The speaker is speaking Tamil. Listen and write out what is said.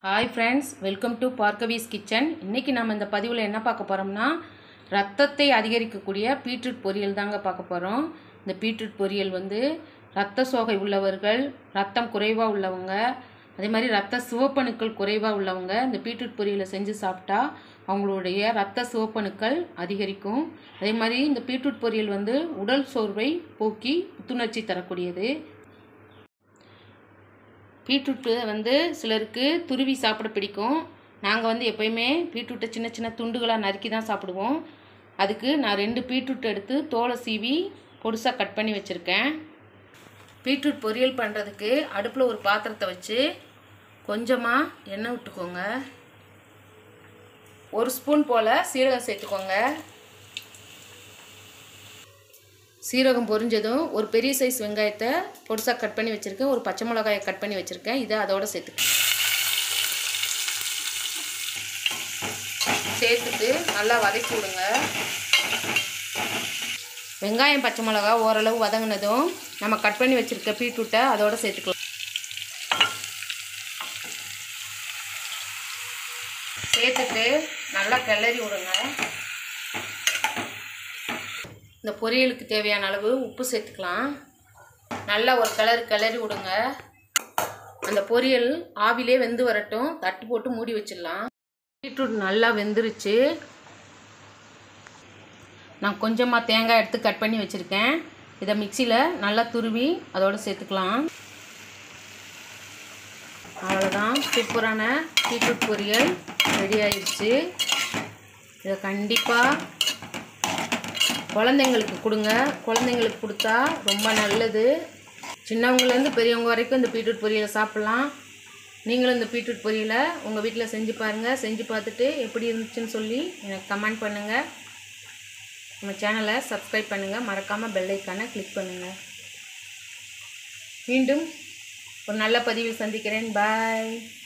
hi friends welcome to Bhargavi's kitchen இன்றைக்கி நம்ம இந்த பதிவில் என்ன பார்க்க போகிறோம்னா ரத்தத்தை அதிகரிக்கக்கூடிய பீட்ரூட் பொரியல் தாங்க பார்க்க போகிறோம் இந்த பீட்ரூட் பொரியல் வந்து ரத்த சோகை உள்ளவர்கள் ரத்தம் குறைவாக உள்ளவங்க அதே மாதிரி ரத்த சிவப்பணுக்கள் குறைவாக உள்ளவங்க இந்த பீட்ரூட் பொரியலை செஞ்சு சாப்பிட்டா அவங்களுடைய ரத்த சிவப்பணுக்கள் அதிகரிக்கும் அதே மாதிரி இந்த பீட்ரூட் பொரியல் வந்து உடல் சோர்வை போக்கி புத்துணர்ச்சி தரக்கூடியது பீட்ரூட்டு வந்து சிலருக்கு துருவி சாப்பிட பிடிக்கும் நாங்கள் வந்து எப்போயுமே பீட்ரூட்டை சின்ன சின்ன துண்டுகளாக நறுக்கி தான் சாப்பிடுவோம் அதுக்கு நான் ரெண்டு பீட்ரூட் எடுத்து தோலை சீவி பொடுசாக கட் பண்ணி வச்சுருக்கேன் பீட்ரூட் பொரியல் பண்ணுறதுக்கு அடுப்பில் ஒரு பாத்திரத்தை வச்சு கொஞ்சமாக எண்ணெய் விட்டுக்கோங்க ஒரு ஸ்பூன் போல் சீரகம் சேர்த்துக்கோங்க சீரகம் பொரிஞ்சதும் ஒரு பெரிய சைஸ் வெங்காயத்தை பொடிசாக கட் பண்ணி வச்சுருக்கேன் ஒரு பச்சை மிளகாயை கட் பண்ணி வச்சுருக்கேன் இதை அதோட சேர்த்துக்க சேர்த்துட்டு நல்லா வதக்கி விடுங்க வெங்காயம் பச்சை மிளகா ஓரளவு வதங்கினதும் நம்ம கட் பண்ணி வச்சுருக்க பீட்ரூட்டை அதோட சேர்த்துக்கலாம் சேர்த்துட்டு நல்லா கிளறி விடுங்க இந்த பொரியலுக்கு தேவையான அளவு உப்பு சேர்த்துக்கலாம் நல்லா ஒரு கிளறு கிளறி விடுங்க அந்த பொரியல் ஆவிலே வெந்து வரட்டும் தட்டு போட்டு மூடி வச்சிடலாம் பீட்ரூட் நல்லா வெந்துருச்சு நான் கொஞ்சமாக தேங்காய் எடுத்து கட் பண்ணி வச்சுருக்கேன் இதை மிக்சியில் நல்லா துருவி அதோடு சேர்த்துக்கலாம் அவ்வளோதான் சூப்பரான பீட்ரூட் பொரியல் ரெடி ஆயிடுச்சு இதை கண்டிப்பாக குழந்தைங்களுக்கு கொடுங்க குழந்தைங்களுக்கு கொடுத்தா ரொம்ப நல்லது சின்னவங்கலேருந்து பெரியவங்க வரைக்கும் இந்த பீட்ரூட் பொரியலை சாப்பிட்லாம் நீங்களும் இந்த பீட்ரூட் பொரியலை உங்கள் வீட்டில் செஞ்சு பாருங்கள் செஞ்சு பார்த்துட்டு எப்படி இருந்துச்சுன்னு சொல்லி எனக்கு கமெண்ட் பண்ணுங்கள் நம்ம சேனலை சப்ஸ்கிரைப் பண்ணுங்கள் மறக்காமல் பெல் ஐக்கானை கிளிக் பண்ணுங்கள் மீண்டும் ஒரு நல்ல பதிவில் சந்திக்கிறேன் பாய்